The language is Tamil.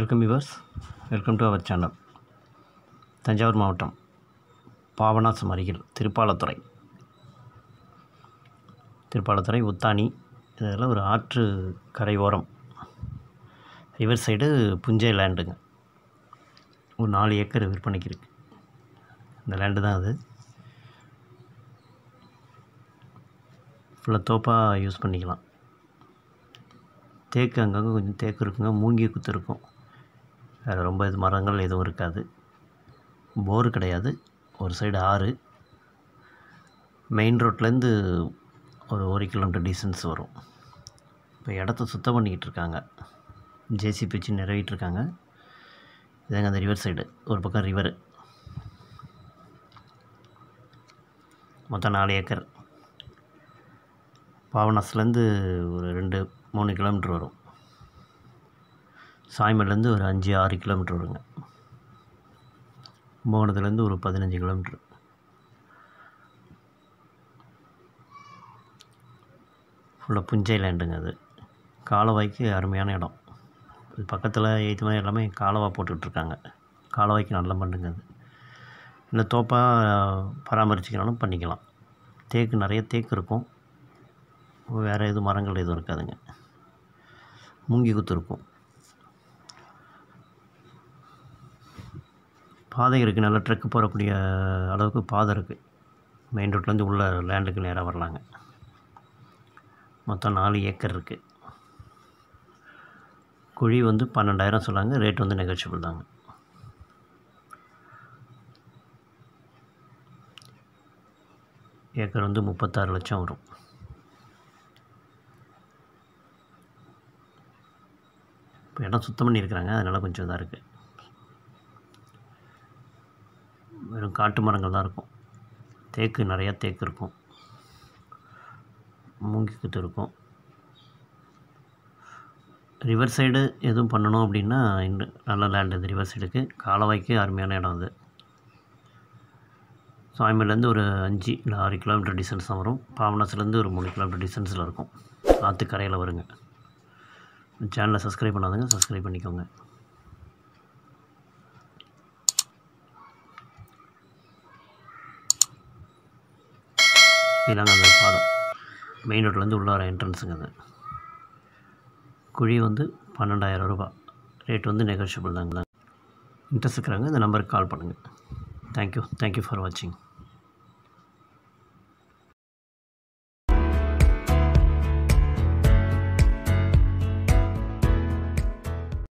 welcome viewers welcome to our channel Thanjavur மாவட்டம் பாபநாசம் அருகில் திருப்பாலத்துறை திருப்பாலத்துறை உத்தானி இதெல்லாம் ஒரு ஆற்று கரை ஓரம் ரிவர் சைடு புஞ்சை லேண்டுங்க ஒரு நாலு ஏக்கர் விற்பனைக்கு இருக்குது இந்த லேண்டு தான் அது ஃபுல்லாக தோப்பாக யூஸ் பண்ணிக்கலாம் தேக்கு அங்கங்கே கொஞ்சம் தேக்கு இருக்குங்க மூங்கி குத்து இருக்கும் வேறு ரொம்ப இது மரங்கள் எதுவும் இருக்காது போர் கிடையாது ஒரு சைடு ஆறு மெயின் ரோட்லேருந்து ஒரு ஒரு கிலோமீட்டர் டிஸ்டன்ஸ் வரும் இப்போ இடத்த சுத்தம் பண்ணிக்கிட்டு இருக்காங்க ஜேசிபி வச்சு நிறவிட்டு இருக்காங்க இதாங்க அந்த ரிவர் சைடு ஒரு பக்கம் ரிவர் மொத்தம் நாலு ஏக்கர் பாவனாஸ்லேருந்து ஒரு ரெண்டு மூணு கிலோமீட்ரு வரும் சாய்மல்லேருந்து ஒரு அஞ்சு ஆறு கிலோமீட்ரு வருங்க கும்பகோணத்துலேருந்து ஒரு பதினஞ்சு கிலோமீட்ரு ஃபுல்லாக புஞ்சை லேண்டுங்க அது காலவாய்க்கு அருமையான இடம் இது பக்கத்தில் இது மாதிரி எல்லாமே காலவா போட்டுட்ருக்காங்க காலவாய்க்கு நல்ல மண்ணுங்க அது இல்லை தோப்பாக பராமரிச்சிக்கனாலும் பண்ணிக்கலாம் தேக்கு நிறைய தேக்கு இருக்கும் வேறு எதுவும் மரங்கள் எதுவும் இருக்காதுங்க மூங்கி குத்து இருக்கும் பாதை இருக்குது நல்லா ட்ரெக்கு போகக்கூடிய அளவுக்கு பாதை இருக்குது மெயின் ரோட்லேருந்து உள்ள லேண்டுக்கு நேராக வரலாங்க மொத்தம் நாலு ஏக்கர் இருக்குது குழி வந்து பன்னெண்டாயிரம் சொல்லாங்க ரேட் வந்து நெகோஷியபிள் தாங்க ஏக்கர் வந்து முப்பத்தாறு லட்சம் வரும் இப்போ இடம் சுத்தம் பண்ணியிருக்கிறாங்க அதனால் கொஞ்சம் இதாக இருக்குது வெறும் காட்டு மரங்கள் தான் இருக்கும் தேக்கு நிறையா தேக்கு இருக்கும் மூங்கி குத்து இருக்கும் ரிவர் சைடு எதுவும் பண்ணணும் அப்படின்னா இன்னும் நல்ல லேண்ட் இது ரிவர் சைடுக்கு காலவாய்க்கு அருமையான இடம் அது சாய்மேலேருந்து ஒரு அஞ்சு இல்லை ஆறு கிலோமீட்டர் டிஸ்டன்ஸ் தான் வரும் பாவனாஸ்லேருந்து ஒரு மூணு கிலோமீட்டர் டிஸ்டன்ஸில் இருக்கும் ஆற்று கரையில் வருங்க சேனலை சப்ஸ்கிரைப் பண்ணாதுங்க சப்ஸ்கிரைப் பண்ணிக்கோங்க இதாங்க அந்த பாதை மெயின் ரோட்லேருந்து உள்ள வர என்ட்ரன்ஸுங்க அது குழி வந்து பன்னெண்டாயிரம் ரூபாய் ரேட் வந்து நெகோஷியபிள் தாங்க இன்ட்ரெஸ்ட் இருக்கிறாங்க இந்த நம்பருக்கு கால் பண்ணுங்கள் தேங்க்யூ தேங்க்யூ ஃபார் வாட்சிங்